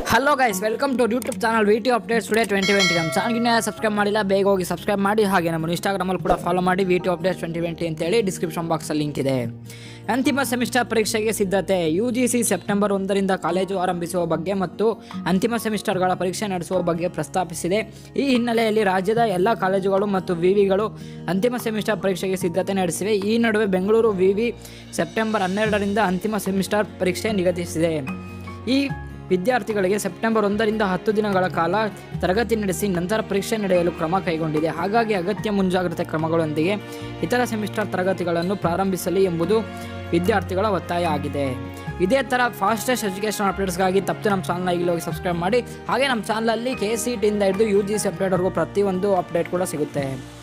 hello guys welcome to YouTube channel VT updates today twenty twenty ನಮ್ಮ ಚಾನಲ್ಗಿನ subscribe ಮಾಡಿಲ್ಲ ಬೇಗ ಹೋಗಿ ಸಬ್ಸ್ಕ್ರೈಬ್ ಮಾಡಿ ಹಾಗೆ ನಮ್ಮ ಇನ್ಸ್ಟಾಗ್ರಾಮಲ್ಲಿ ಕೂಡ ಫಾಲೋ ಮಾಡಿ ವಿಟಿ ಅಪ್ಡೇಟ್ಸ್ ಟ್ವೆಂಟಿ ಟ್ವೆಂಟಿ ಅಂತೇಳಿ ಡಿಸ್ಕ್ರಿಪ್ಷನ್ ಬಾಕ್ಸಲ್ಲಿ ಲಿಂಕ್ ಇದೆ ಅಂತಿಮ ಸೆಮಿಸ್ಟರ್ ಪರೀಕ್ಷೆಗೆ ಸಿದ್ಧತೆ ಯು ಜಿ ಸಿ ಸೆಪ್ಟೆಂಬರ್ ಒಂದರಿಂದ ಕಾಲೇಜು ಆರಂಭಿಸುವ ಬಗ್ಗೆ ಮತ್ತು ಅಂತಿಮ ಸೆಮಿಸ್ಟರ್ಗಳ ಪರೀಕ್ಷೆ ನಡೆಸುವ ಬಗ್ಗೆ ಪ್ರಸ್ತಾಪಿಸಿದೆ ಈ ಹಿನ್ನೆಲೆಯಲ್ಲಿ ರಾಜ್ಯದ ಎಲ್ಲ ಕಾಲೇಜುಗಳು ಮತ್ತು ವಿವಿಗಳು ಅಂತಿಮ ಸೆಮಿಸ್ಟರ್ ಪರೀಕ್ಷೆಗೆ ಸಿದ್ಧತೆ ನಡೆಸಿವೆ ಈ ನಡುವೆ ಬೆಂಗಳೂರು ವಿವಿ ಸೆಪ್ಟೆಂಬರ್ ಹನ್ನೆರಡರಿಂದ ಅಂತಿಮ ಸೆಮಿಸ್ಟರ್ ಪರೀಕ್ಷೆ ನಿಗದಿಸಿದೆ ಈ ವಿದ್ಯಾರ್ಥಿಗಳಿಗೆ ಸೆಪ್ಟೆಂಬರ್ ಒಂದರಿಂದ ಹತ್ತು ದಿನಗಳ ಕಾಲ ತರಗತಿ ನಡೆಸಿ ನಂತರ ಪರೀಕ್ಷೆ ನಡೆಯಲು ಕ್ರಮ ಕೈಗೊಂಡಿದೆ ಹಾಗಾಗಿ ಅಗತ್ಯ ಮುಂಜಾಗ್ರತೆ ಕ್ರಮಗಳೊಂದಿಗೆ ಇತರ ಸೆಮಿಸ್ಟರ್ ತರಗತಿಗಳನ್ನು ಪ್ರಾರಂಭಿಸಲಿ ಎಂಬುದು ವಿದ್ಯಾರ್ಥಿಗಳ ಒತ್ತಾಯ ಆಗಿದೆ ಇದೇ ಥರ ಫಾಸ್ಟೆಸ್ಟ್ ಎಜುಕೇಷನ್ ಅಪ್ಡೇಟ್ಸ್ಗಾಗಿ ತಪ್ಪು ನಮ್ಮ ಚಾನಲ್ನ ಈಗಲೂ ಹೋಗಿ ಸಬ್ಸ್ಕ್ರೈಬ್ ಮಾಡಿ ಹಾಗೆ ನಮ್ಮ ಚಾನಲಲ್ಲಿ ಕೆ ಸಿ ಟಿಯಿಂದ ಹಿಡಿದು ಯು ಜಿ ಸಿ ಅಪ್ಡೇಟ್ವರೆಗೂ ಪ್ರತಿಯೊಂದು ಅಪ್ಡೇಟ್ ಕೂಡ ಸಿಗುತ್ತೆ